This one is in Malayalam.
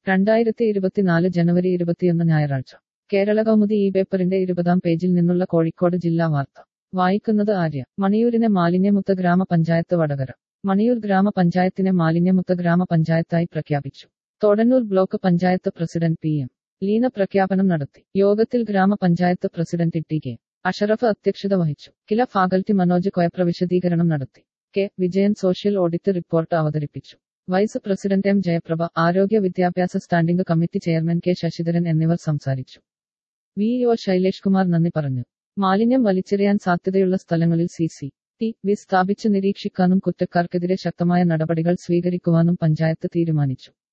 രണ്ടായിരത്തി ഇരുപത്തിനാല് ജനുവരി ഇരുപത്തിയൊന്ന് ഞായറാഴ്ച കേരള കൗമുദി ഈ പേപ്പറിന്റെ ഇരുപതാം പേജിൽ നിന്നുള്ള കോഴിക്കോട് ജില്ലാ വാർത്ത വായിക്കുന്നത് ആര്യ മണിയൂരിനെ മാലിന്യമുക്ത ഗ്രാമപഞ്ചായത്ത് വടകര മണിയൂർ ഗ്രാമപഞ്ചായത്തിനെ മാലിന്യമുക്ത ഗ്രാമപഞ്ചായത്തായി പ്രഖ്യാപിച്ചു Thodannur block panchayat president P M Leena പ്രഖ്യാപനം നടത്തി യോഗത്തിൽ ഗ്രാമപഞ്ചായത്ത് പ്രസിഡന്റ് ടി കെ അഷറഫ് അധ്യക്ഷത വഹിച്ചു കില ഫാക്കൽറ്റി മനോജ് കൊയപ്ര വിശദീകരണം നടത്തി K Vijayan social audit report അവതരിപ്പിച്ചു വൈസ് പ്രസിഡന്റ് എം ജയപ്രഭ ആരോഗ്യ വിദ്യാഭ്യാസ standing committee chairman K Sasidharan എന്നിവർ സംസാരിച്ചു വി ഒ ശൈലേഷ് കുമാർ നന്ദി പറഞ്ഞു മാലിന്യം വലിച്ചെറിയാൻ സാധ്യതയുള്ള സ്ഥലങ്ങളിൽ സി സി ടി വി സ്ഥാപിച്ച് നിരീക്ഷിക്കാനും കുറ്റക്കാർക്കെതിരെ ശക്തമായ നടപടികൾ സ്വീകരിക്കുവാനും പഞ്ചായത്ത് തീരുമാനിച്ചു